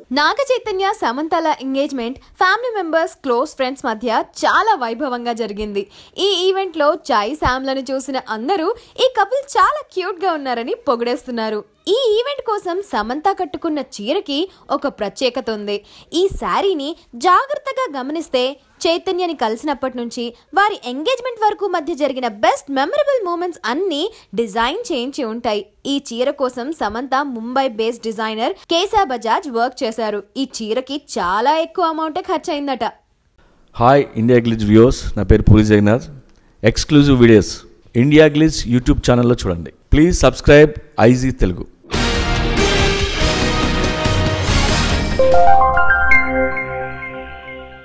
నాగ చైతన్య సమంతల engagement family members close friends మధ్య చాలా వైభవంగా జరిగింది ఈ ఈవెంట్లో చాయ్ శామ్లను చూసిన అందరూ ఈ కపుల్ చాలా క్యూట్ గా ఉన్నారని పొగిడేస్తున్నారు ఈ ఈవెంట్ కోసం సమంత కట్టుకున్న చీరకి ఒక ప్రత్యేకత ఉంది ఈ శారీని జాగ్రత్తగా గమనిస్తే చైతన్యని కలిసినప్పటి నుంచి వారి ఎంగేజ్మెంట్ వరకు మధ్య జరిగిన బెస్ట్ మెమరబుల్ మూమెంట్స్ అన్నీ డిజైన్ చేయించి ఉంటాయి ఈ చీర కోసం Samantha Mumbai based designer Kesha Bajaj work చేశారు ఈ చీరకి చాలా ఎక్కువ అమౌంట్ ఖర్చయిందట హాయ్ ఇండియా గ్లిజ్ వ్యూవర్స్ నా పేరు Puri Jagannath exclusive videos India Glitz YouTube ఛానల్లో చూడండి ప్లీజ్ సబ్స్క్రైబ్ ఐజీ తెలుగు